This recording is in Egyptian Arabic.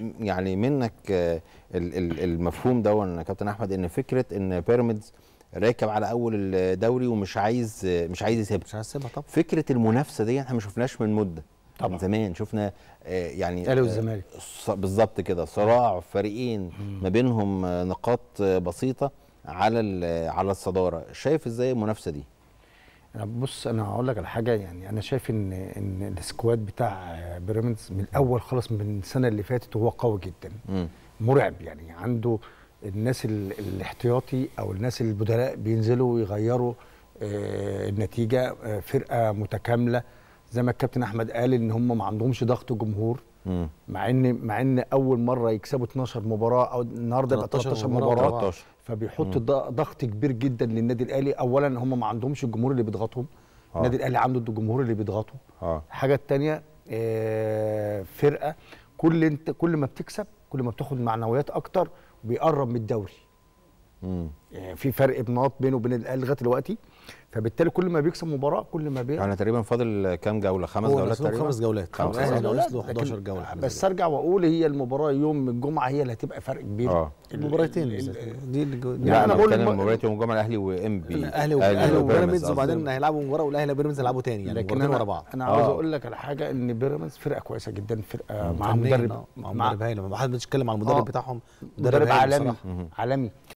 يعني منك آه، ال- ال- المفهوم ده يا كابتن احمد ان فكره ان بيراميدز راكب على اول الدوري ومش عايز آه، مش عايز يسيبها مش هسيبها طبعا فكره المنافسه دي احنا ما شفناش من مده طبعا. من زمان شفنا آه، يعني الاهلي آه، والزمالك ص- بالظبط كده صراع فريقين ما بينهم آه، نقاط آه، بسيطه على ال- على الصداره شايف ازاي المنافسه دي أنا بص انا هقول لك على حاجه يعني انا شايف ان ان السكواد بتاع بيراميدز من الاول خالص من السنه اللي فاتت وهو قوي جدا مم. مرعب يعني عنده الناس ال- الاحتياطي او الناس البدلاء بينزلوا يغيروا آه، النتيجه آه، فرقه متكامله زي ما الكابتن احمد قال ان هم ما عندهمش ضغط جمهور مم. مع ان مع ان اول مره يكسبوا 12 مباراه او النهارده يبقى 13 13 مباراة مباراه 13 فبيحط ض- ضغط كبير جدا للنادي الاهلي اولا هم ما عندهمش الجمهور اللي بيضغطهم آه. النادي الاهلي عنده الجمهور اللي بيضغطه اه الحاجه الثانيه فرقه كل انت كل ما بتكسب كل ما بتاخد معنويات اكتر بيقرب من الدوري مم. يعني في فرق بنقط بينه وبين الاهلي لغايه دلوقتي فبالتالي كل ما بيكسب مباراه كل ما بي يعني تقريبا فاضل كام جوله خمس هو جولات نازلهم تقريبا خمس جولات خمس الأهلي جولات. ناقص له لكن 11 جوله حاجة بس زي ارجع واقول هي المباراه يوم الجمعه هي اللي هتبقى فرق كبير اه كده. المباراتين ال- بالذات. ال- دي اللي جو- دي لا يعني انا أنا بقول بتكلم الم- مباراه يوم الجمعه الاهلي وانبي الاهلي الاهلي وبيراميدز وبعدين هيلعبوا مباراه والاهلي وبيراميدز هيلعبوا تاني يعني لكن مباراتين انا ورا بعض انا عاوز آه. اقول لك على حاجه ان بيراميدز فرقه كويسه جدا فرقه مع فنياً، مدرب آه، مع مدرب هايل ما حدش يتكلم على المدرب آه. بتاعهم مدرب هايل عالمي بصراحة. عالمي